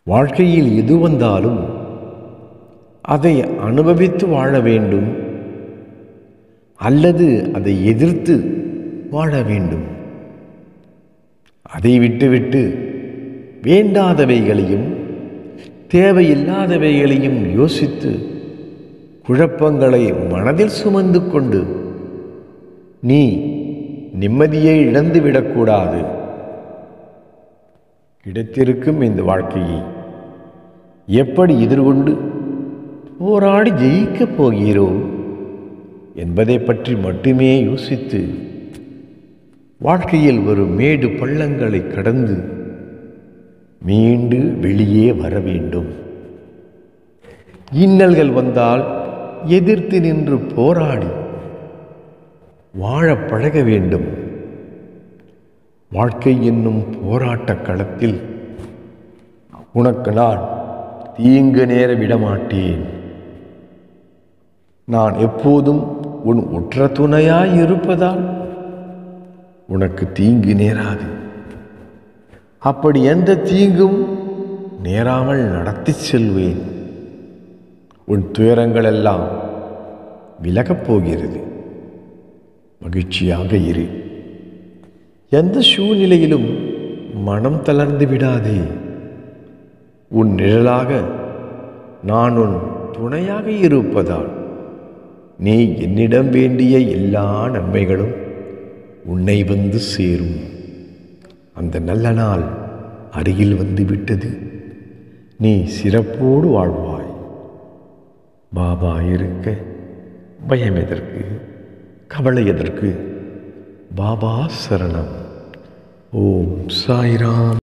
வாழ்க்கையில் எது வந்தாலும் அதை அனுபவித்து வாழ வேண்டும் அல்லது அதை எதிர்த்து வாழ வேண்டும் அதை விட்டுவிட்டு வேண்டாதவைகளையும் தேவையில்லாதவைகளையும் யோசித்து குழப்பங்களை மனதில் சுமந்து கொண்டு நீ நிம்மதியை இழந்துவிடக்கூடாது கிடைத்திருக்கும் இந்த வாழ்க்கையை எப்படி எதிர்கொண்டு போராடி ஜெயிக்கப் போகிறோம் என்பதை பற்றி மட்டுமே யோசித்து வாழ்க்கையில் வரும் மேடு பள்ளங்களை கடந்து மீண்டு வெளியே வர வேண்டும் இன்னல்கள் வந்தால் எதிர்த்து நின்று போராடி வாழ பழக வேண்டும் வாழ்க்கை என்னும் போராட்ட களத்தில் உனக்கு நான் தீங்கு நேர விடமாட்டேன் நான் எப்போதும் உன் உற்ற துணையாய் இருப்பதால் உனக்கு தீங்கு நேராது அப்படி எந்த தீங்கும் நேராமல் நடத்தி செல்வேன் உன் துயரங்கள் எல்லாம் விலகப் போகிறது மகிழ்ச்சியாக இரு எந்த சூழ்நிலையிலும் மனம் தளர்ந்து விடாதே உன் நிழலாக நான் உன் துணையாக இருப்பதால் நீ என்னிடம் வேண்டிய எல்லா நன்மைகளும் உன்னை வந்து சேரும் அந்த நல்ல நாள் அருகில் வந்து விட்டது நீ சிறப்போடு வாழ்வாய் பாபா இருக்க பயம் எதற்கு கவலை எதற்கு பாபா சரணம் ஓம் சாய்ராம்